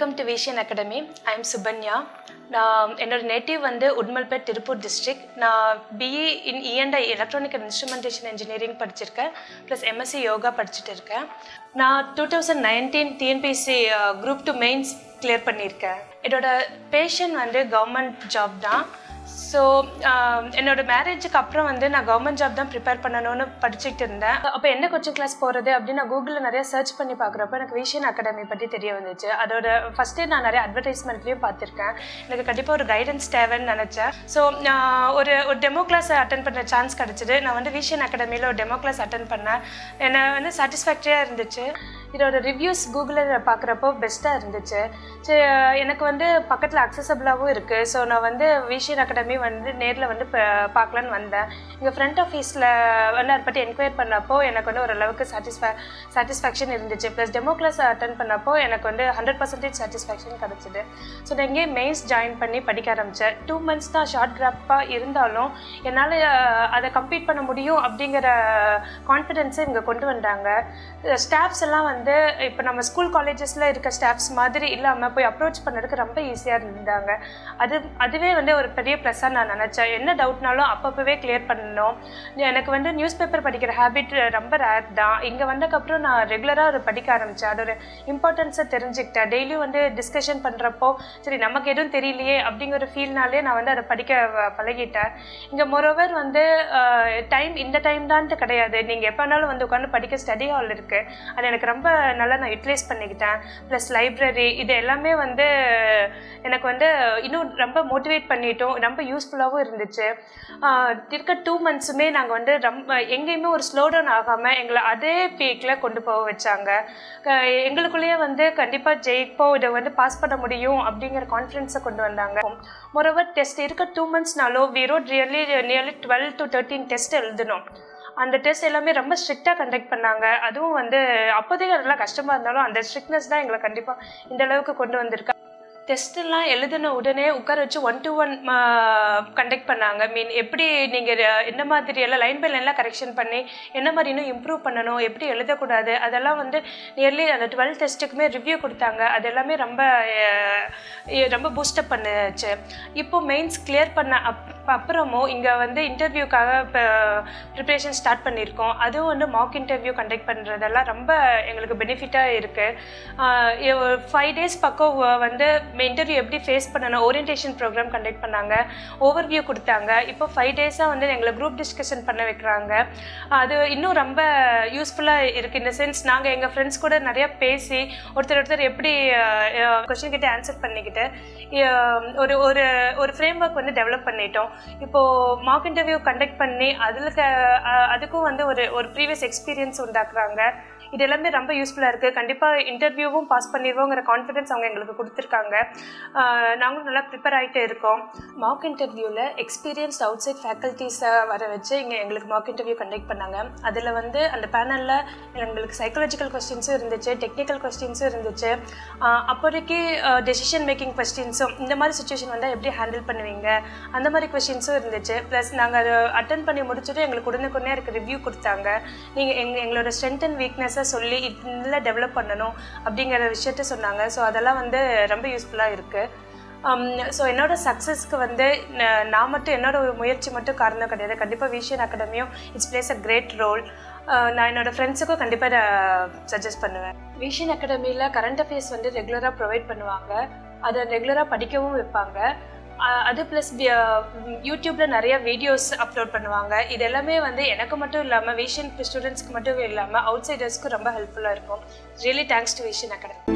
welcome to vision academy I am Subanya நான் என்னோட நேட்டிவ் வந்து உட்மல்பேட் திருப்பூர் டிஸ்ட்ரிக்ட் நான் BE in E and I electronic and instrumentation engineering படிச்சிருக்கேன் ப்ளஸ் எம்எஸ்சி யோகா படிச்சுட்டு இருக்கேன் நான் two thousand nineteen TNPSC group two mains clear பண்ணியிருக்கேன் என்னோட பேஷன் வந்து கவர்மெண்ட் ஜாப் தான் ஸோ என்னோட மேரேஜுக்கு அப்புறம் வந்து நான் கவர்மெண்ட் ஜாப் தான் ப்ரிப்பேர் பண்ணணும்னு படிச்சுட்டு இருந்தேன் அப்போ என்ன கோச்சிங் கிளாஸ் போகிறது அப்படின்னு நான் கூகுளில் நிறைய சர்ச் பண்ணி பார்க்குறப்ப எனக்கு விஷன் அகாடமி பற்றி தெரிய வந்துச்சு அதோட ஃபஸ்ட்டே நான் நிறைய அட்வர்டைஸ்மெண்ட்லேயும் பார்த்துருக்கேன் எனக்கு கண்டிப்பாக ஒரு கைடன்ஸ் தேவைன்னு நினச்சேன் ஸோ ஒரு ஒரு டெமோ கிளாஸ் அட்டன் பண்ண சான்ஸ் கிடச்சிது நான் வந்து விஷன் அகாடமியில் ஒரு டெமோ கிளாஸ் அட்டன் பண்ணேன் என்னை வந்து சாட்டிஸ்ஃபேக்டரியாக இருந்துச்சு இதோட ரிவ்யூஸ் கூகுளில் பார்க்குறப்போ பெஸ்ட்டாக இருந்துச்சு சரி எனக்கு வந்து பக்கத்தில் அக்சசபிளாகவும் இருக்குது ஸோ நான் வந்து விஷன் அகாடமி வந்து நேரில் வந்து பார்க்கலான்னு வந்தேன் இங்கே ஃப்ரண்ட் ஆஃபீஸில் வந்து அதை பற்றி என்கொயர் பண்ணப்போ எனக்கு வந்து ஓரளவுக்கு சாட்டிஸ்ஃபை சாட்டிஸ்ஃபேக்ஷன் இருந்துச்சு ப்ளஸ் டெமோ கிளாஸ் அட்டன் பண்ணப்போ எனக்கு வந்து ஹண்ட்ரட் பர்சன்டேஜ் சாட்டிஸ்ஃபேக்ஷன் கிடச்சிது ஸோ நான் இங்கேயே மெயின்ஸ் ஜாயின் பண்ணி படிக்க ஆரம்பித்தேன் டூ மந்த்ஸ் தான் ஷார்ட் கிராப்பாக இருந்தாலும் என்னால் அதை கம்ப்ளீட் பண்ண முடியும் அப்படிங்கிற கான்ஃபிடென்ஸை இங்கே கொண்டு வந்தாங்க ஸ்டாஃப்ஸ் எல்லாம் வந்து இப்போ நம்ம ஸ்கூல் காலேஜஸில் இருக்க ஸ்டாஃப்ஸ் மாதிரி இல்லாமல் போய் அப்ரோச் பண்ணுறதுக்கு ரொம்ப ஈஸியாக இருந்தாங்க அது அதுவே வந்து ஒரு பெரிய ப்ளஸ்ஸாக நான் நினச்சேன் என்ன டவுட்னாலும் அப்பப்போவே கிளியர் பண்ணணும் எனக்கு வந்து நியூஸ் பேப்பர் படிக்கிற ஹேபிட் ரொம்ப ரேர் தான் இங்கே வந்ததுக்கப்புறம் நான் ரெகுலராக அதை படிக்க ஆரம்பித்தேன் அதோட இம்பார்ட்டன்ஸை தெரிஞ்சுக்கிட்டேன் டெய்லியும் வந்து டிஸ்கஷன் பண்ணுறப்போ சரி நமக்கு எதுவும் தெரியலையே அப்படிங்கிற ஃபீல்னாலே நான் வந்து அதை படிக்க பழகிட்டேன் இங்கே மொரோவர் வந்து டைம் இந்த டைம் தான்ட்டு கிடையாது நீங்கள் எப்போ வேணாலும் வந்து உட்காந்து படிக்க ஸ்டடி ஹால் இருக்குது அது எனக்கு ரொம்ப நல்லா நான் யூட்டிலைஸ் பண்ணிக்கிட்டேன் ப்ளஸ் லைப்ரரி இது எல்லாமே வந்து எனக்கு வந்து இன்னும் ரொம்ப மோட்டிவேட் பண்ணிட்டோம் ரொம்ப யூஸ்ஃபுல்லாகவும் இருந்துச்சு இருக்க டூ மந்த்ஸுமே நாங்கள் வந்து ரொம்ப எங்கேயுமே ஒரு ஸ்லோ டவுன் ஆகாமல் எங்களை அதே பீக்கில் கொண்டு போக வச்சாங்க எங்களுக்குள்ளேயே வந்து கண்டிப்பாக ஜெயிப்போம் இதை வந்து பாஸ் பண்ண முடியும் அப்படிங்கிற கான்ஃபிடென்ஸை கொண்டு வந்தாங்க மொரோவர் டெஸ்ட் இருக்க டூ மந்த்ஸ்னாலும் we wrote really nearly twelve to thirteen test எழுதணும் அந்த டெஸ்ட் எல்லாமே ரொம்ப ஸ்ட்ரிக்டாக கண்டக்ட் பண்ணாங்க அதுவும் வந்து அப்போதைக்கு அதெல்லாம் கஷ்டமாக இருந்தாலும் அந்த ஸ்ட்ரிக்ட்னஸ் தான் எங்களை கண்டிப்பாக இந்த அளவுக்கு கொண்டு வந்திருக்கா டெஸ்ட்டெல்லாம் எழுதின உடனே உட்கார வச்சு ஒன் டு ஒன் கண்டக்ட் பண்ணாங்க மீன் எப்படி நீங்கள் என்ன மாதிரி எல்லாம் லைன் பை லைன்லாம் கரெக்ஷன் பண்ணி என்ன மாதிரி இன்னும் இம்ப்ரூவ் பண்ணணும் எப்படி எழுதக்கூடாது அதெல்லாம் வந்து நியர்லி அந்த டுவெல் டெஸ்ட்டுக்குமே ரிவ்யூ கொடுத்தாங்க அது எல்லாமே ரொம்ப ரொம்ப பூஸ்டப் பண்ணுச்சு இப்போ மெயின்ஸ் கிளியர் பண்ண அப் அப்புறமும் இங்கே வந்து இன்டர்வியூக்காக இப்போ ப்ரிப்ரேஷன் ஸ்டார்ட் பண்ணியிருக்கோம் அதுவும் வந்து மாக் இன்டர்வியூ கண்டக்ட் பண்ணுறதெல்லாம் ரொம்ப எங்களுக்கு பெனிஃபிட்டாக இருக்குது ஃபைவ் டேஸ் பக்கம் வந்து இன்டர்வியூ எப்படி ஃபேஸ் பண்ணணும் ஓரியன்டேஷன் ப்ரோக்ராம் கண்டக்ட் பண்ணாங்க ஓவர்வியூ கொடுத்தாங்க இப்போ ஃபைவ் டேஸாக வந்து எங்களை குரூப் டிஸ்கஷன் பண்ண வைக்கிறாங்க அது இன்னும் ரொம்ப யூஸ்ஃபுல்லாக இருக்குது இந்த சென்ஸ் நாங்கள் எங்கள் ஃப்ரெண்ட்ஸ் கூட நிறையா பேசி ஒருத்தர் ஒருத்தர் எப்படி கொஷின் கிட்டே ஆன்சர் பண்ணிக்கிட்டு ஒரு ஒரு ஒரு ஃப்ரேம் ஒர்க் வந்து டெவலப் பண்ணிட்டோம் இப்போது மார்க் இன்டர்வியூ கண்டக்ட் பண்ணி அதில் அதுக்கும் வந்து ஒரு ஒரு ப்ரீவியஸ் எக்ஸ்பீரியன்ஸ் உண்டாக்குறாங்க இது எல்லாமே ரொம்ப யூஸ்ஃபுல்லாக இருக்குது கண்டிப்பாக இன்டர்வியூவும் பாஸ் பண்ணிடுவோங்கிற கான்ஃபிடன்ஸ் அவங்க எங்களுக்கு கொடுத்துருக்காங்க நாங்களும் நல்லா ப்ரிப்பேர் ஆகிட்டே இருக்கோம் மார்க் இன்டர்வியூவில் எக்ஸ்பீரியன்ஸ் அவுட் சைட் ஃபேக்கல்ட்டிஸை வர வச்சு இங்கே எங்களுக்கு மார்க் இன்டர்வியூ கண்டக்ட் பண்ணாங்க அதில் வந்து அந்த பேனலில் எங்களுக்கு சைக்காலஜிக்கல் கொஸ்டின்ஸும் இருந்துச்சு டெக்னிக்கல் கொஸ்டின்ஸும் இருந்துச்சு அப்போதைக்கு டெசிஷன் மேக்கிங் கொஸ்டின்ஸும் இந்த மாதிரி சுச்சுவேஷன் வந்தால் எப்படி ஹேண்டில் பண்ணுவீங்க அந்த மாதிரி கொஸ்டின்ஸும் இருந்துச்சு ப்ளஸ் நாங்கள் அதை அட்டன் பண்ணி முடிச்சுட்டு எங்களுக்கு உடனுக்குடனே எனக்கு ரிவ்யூ கொடுத்தாங்க நீங்கள் எங் எங்களோட ஸ்ட்ரென்த் அண்ட் வீக்னஸை சொல்லி இதில் டெவலப் பண்ணணும் அப்படிங்கிற விஷயத்த சொன்னாங்க ஸோ அதெல்லாம் வந்து ரொம்ப யூஸ்ஃபுல்லாக இருக்குது ஸோ என்னோட சக்ஸஸ்க்கு வந்து நான் மட்டும் என்னோட முயற்சி மட்டும் காரணம் கிடையாது கண்டிப்பாக விஷன் அகாடமியும் it's plays a great role நான் என்னோடய ஃப்ரெண்ட்ஸுக்கும் கண்டிப்பாக நான் சஜஸ்ட் பண்ணுவேன் விஷன் அகாடமியில் கரண்ட் அஃபேர்ஸ் வந்து ரெகுலராக ப்ரொவைட் பண்ணுவாங்க அதை ரெகுலராக படிக்கவும் வைப்பாங்க அது ப்ளஸ் யூடியூப்பில் நிறைய வீடியோஸ் அப்லோட் பண்ணுவாங்க இது எல்லாமே வந்து எனக்கு மட்டும் இல்லாமல் விஷன் ஸ்டூடெண்ட்ஸ்க்கு மட்டும் இல்லாமல் அவுட் சைடர்ஸ்க்கு ரொம்ப ஹெல்ப்ஃபுல்லாக இருக்கும் really thanks to vision academy